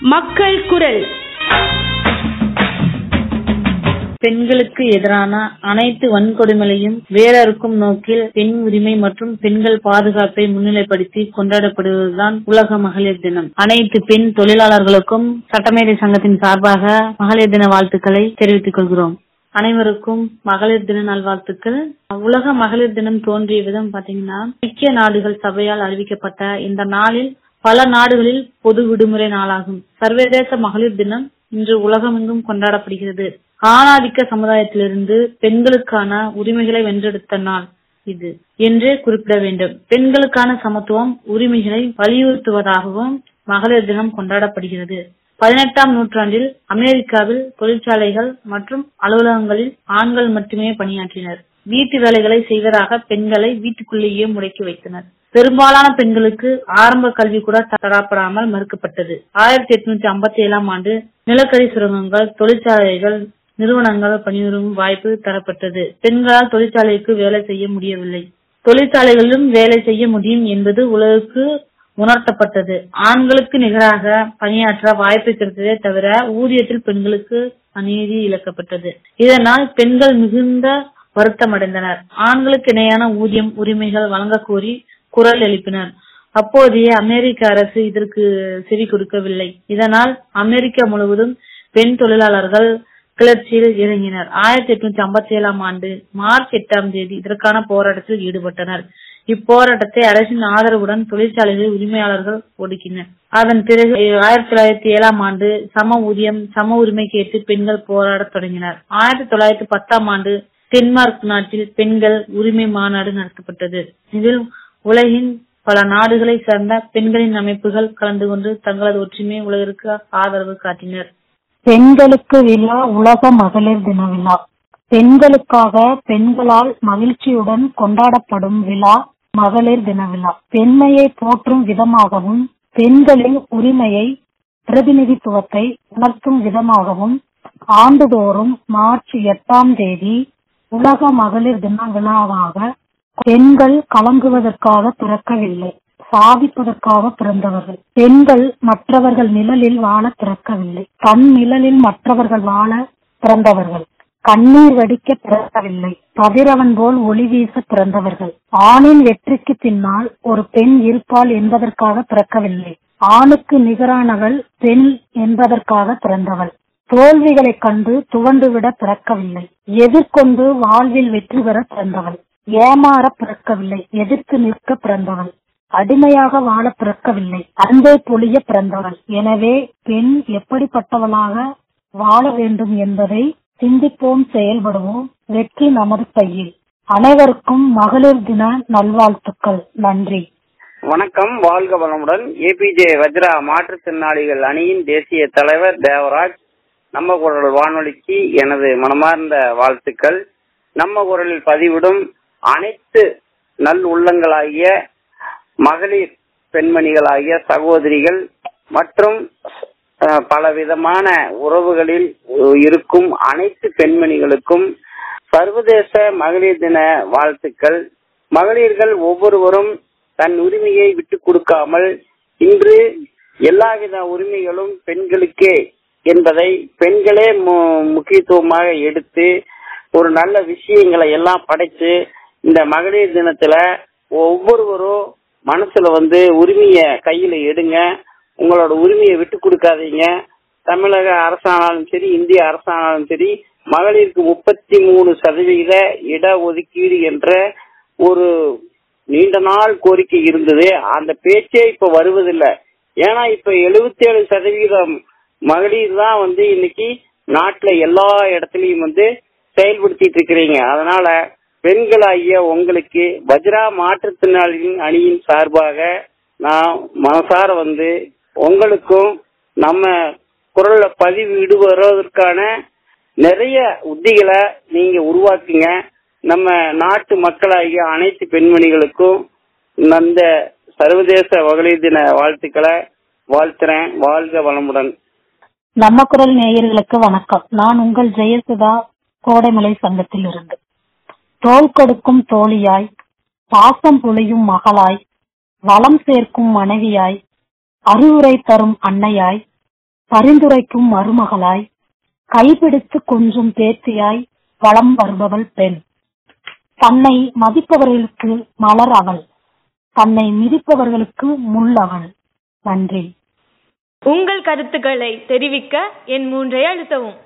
மக்கள் குரல் பெண்களுக்கு எதிரான அனைத்து வன்கொடுமைகளையும் வேரறுக்கும் நோக்கில் பெண் உரிமை மற்றும் பெண்கள் பாதுகாப்பை முன்னிலைப்படுத்தி கொண்டாடப்படுவதுதான் உலக மகளிர் தினம் அனைத்து பெண் தொழிலாளர்களுக்கும் சட்டமேதை சங்கத்தின் சார்பாக மகளிர் தின வாழ்த்துக்களை தெரிவித்துக் கொள்கிறோம் அனைவருக்கும் மகளிர் தின நல்வாழ்த்துக்கள் உலக மகளிர் தினம் தோன்றிய விதம் பாத்தீங்கன்னா ஐக்கிய நாடுகள் சபையால் அறிவிக்கப்பட்ட இந்த நாளில் பல நாடுகளில் பொது விடுமுறை நாளாகும் சர்வதேச மகளிர் தினம் இன்று உலகமெங்கும் கொண்டாடப்படுகிறது ஆணாதிக்க சமுதாயத்திலிருந்து பெண்களுக்கான உரிமைகளை வென்றெடுத்த நாள் இது என்றே குறிப்பிட வேண்டும் பெண்களுக்கான சமத்துவம் உரிமைகளை வலியுறுத்துவதாகவும் மகளிர் தினம் கொண்டாடப்படுகிறது பதினெட்டாம் நூற்றாண்டில் அமெரிக்காவில் தொழிற்சாலைகள் மற்றும் அலுவலகங்களில் ஆண்கள் மட்டுமே பணியாற்றினர் வீட்டு வேலைகளை செய்வதாக பெண்களை வீட்டுக்குள்ளேயே முடக்கி வைத்தனர் பெரும்பாலான பெண்களுக்கு ஆரம்ப கல்வி கூட தரப்படாமல் மறுக்கப்பட்டது ஆயிரத்தி எட்நூத்தி ஐம்பத்தி ஏழாம் ஆண்டு நிலக்கரி சுரங்கங்கள் தொழிற்சாலைகள் நிறுவனங்கள் பணிபுரியும் வாய்ப்பு தரப்பட்டது பெண்களால் தொழிற்சாலைக்கு வேலை செய்ய முடியவில்லை தொழிற்சாலைகளிலும் வேலை செய்ய முடியும் என்பது உலகுக்கு உணர்த்தப்பட்டது ஆண்களுக்கு நிகராக பணியாற்ற வாய்ப்பு கிடைத்ததே தவிர ஊதியத்தில் பெண்களுக்கு அநீதி இழக்கப்பட்டது இதனால் பெண்கள் மிகுந்த வருத்தமடைந்தனர் ஆண்களுக்கு இணையான ஊதியம் உரிமைகள் வழங்க கோரி குரல் எழுப்பினர் அப்போதைய அமெரிக்க அரசு இதற்கு செவி கொடுக்கவில்லை இதனால் அமெரிக்கா முழுவதும் பெண் தொழிலாளர்கள் கிளர்ச்சியில் இறங்கினர் ஆயிரத்தி எட்நூத்தி ஐம்பத்தி ஏழாம் ஆண்டு மார்ச் எட்டாம் தேதி இதற்கான போராட்டத்தில் ஈடுபட்டனர் இப்போராட்டத்தை அரசின் ஆதரவுடன் தொழிற்சாலைகளில் உரிமையாளர்கள் ஒடுக்கினர் அதன் பிறகு ஆயிரத்தி தொள்ளாயிரத்தி ஏழாம் ஆண்டு சம ஊதியம் சம உரிமை கேட்டு பெண்கள் போராடத் தொடங்கினர் ஆயிரத்தி தொள்ளாயிரத்தி பத்தாம் ஆண்டு டென்மார்க் நாட்டில் பெண்கள் உரிமை மாநாடு நடத்தப்பட்டது இதில் உலகின் பல நாடுகளை சேர்ந்த பெண்களின் அமைப்புகள் கலந்து கொண்டு தங்களது ஒற்றுமை உலகிற்கு ஆதரவு காட்டினர் பெண்களுக்கு விழா உலக மகளிர் தின விழா பெண்களுக்காக பெண்களால் மகிழ்ச்சியுடன் கொண்டாடப்படும் விழா மகளிர் தின விழா பெண்மையை போற்றும் விதமாகவும் பெண்களின் உரிமையை பிரதிநிதித்துவத்தை உணர்த்தும் விதமாகவும் ஆண்டுதோறும் மார்ச் எட்டாம் தேதி உலக மகளிர் தின விழாவாக பெண்கள் கலங்குவதற்காக பிறக்கவில்லை சாதிப்பதற்காக பிறந்தவர்கள் பெண்கள் மற்றவர்கள் நிழலில் வாழ பிறக்கவில்லை தன் நிழலில் மற்றவர்கள் வாழ பிறந்தவர்கள் கண்ணீர் வடிக்க பிறக்கவில்லை கதிரவன் போல் ஒளி வீச பிறந்தவர்கள் ஆணின் வெற்றிக்கு பின்னால் ஒரு பெண் இருப்பாள் என்பதற்காக பிறக்கவில்லை ஆணுக்கு நிகரானவள் பெண் என்பதற்காக பிறந்தவள் தோல்விகளைக் கண்டு துவண்டுவிட பிறக்கவில்லை எதிர்கொண்டு வாழ்வில் வெற்றி பெற பிறந்தவள் ஏமாற பிறக்கவில்லை எதிர்த்து நிற்க பிறந்தவள் அடிமையாக வாழ பிறக்கவில்லை அன்பை பொழிய பிறந்தவள் எனவே பெண் எப்படிப்பட்டவளாக வாழ வேண்டும் என்பதை சிந்திப்போம் செயல்படுவோம் வெற்றி நமது கையில் அனைவருக்கும் மகளிர் தின நல்வாழ்த்துக்கள் நன்றி வணக்கம் வாழ்க வளமுடன் ஏபிஜே வஜ்ரா மாற்றுத்திறனாளிகள் அணியின் தேசிய தலைவர் தேவராஜ் நம்ம குரல் வானொலிக்கு எனது மனமார்ந்த வாழ்த்துக்கள் நம்ம குரலில் பதிவிடும் அனைத்து நல் உள்ளங்களாகிய மகளிர் பெண்மணிகளாகிய சகோதரிகள் மற்றும் பலவிதமான உறவுகளில் இருக்கும் அனைத்து பெண்மணிகளுக்கும் சர்வதேச மகளிர் தின வாழ்த்துக்கள் மகளிர்கள் ஒவ்வொருவரும் தன் உரிமையை விட்டுக் கொடுக்காமல் இன்று எல்லாவித உரிமைகளும் பெண்களுக்கே என்பதை பெண்களே முக்கியத்துவமாக எடுத்து ஒரு நல்ல விஷயங்களை எல்லாம் படைச்சு இந்த மகளிர் தினத்துல ஒவ்வொருவரும் மனசுல வந்து உரிமைய கையில எடுங்க உங்களோட உரிமையை விட்டு கொடுக்காதீங்க தமிழக அரசானாலும் சரி இந்திய அரசானாலும் சரி மகளிருக்கு முப்பத்தி மூணு சதவீத இட ஒதுக்கீடு என்ற ஒரு நீண்ட நாள் கோரிக்கை இருந்தது அந்த பேச்சே இப்ப வருவதில்லை ஏன்னா இப்ப எழுபத்தி ஏழு சதவீதம் மகளிர் தான் வந்து இன்னைக்கு நாட்டுல எல்லா இடத்துலயும் வந்து செயல்படுத்திட்டு இருக்கிறீங்க அதனால பெண்களாகிய உங்களுக்கு வஜ்ரா மாற்றுத்திறனாளிகளின் அணியின் சார்பாக நான் மனசார வந்து உங்களுக்கும் நம்ம குரல்ல பதிவிடுவதற்கான நிறைய உத்திகளை நீங்க உருவாக்குங்க நம்ம நாட்டு மக்களாகிய அனைத்து பெண்மணிகளுக்கும் அந்த சர்வதேச மகளிர் தின வாழ்த்துக்களை வாழ்த்துறேன் வாழ்க வளமுடன் நம்ம குரல் நேயர்களுக்கு வணக்கம் நான் உங்கள் ஜெயசுதா கோடைமலை சங்கத்தில் இருந்து தோல் கொடுக்கும் தோழியாய் பாசம் பொழியும் மகளாய் வளம் சேர்க்கும் மனைவியாய் அறிவுரை தரும் அன்னையாய் பரிந்துரைக்கும் மருமகளாய் கைபிடித்து கொஞ்சம் பேத்தியாய் வலம் வருபவள் பெண் தன்னை மதிப்பவர்களுக்கு மலர் அவள் தன்னை மிதிப்பவர்களுக்கு முள் அவள் நன்றி உங்கள் கருத்துக்களை தெரிவிக்க என் மூன்றை அழுத்தவும்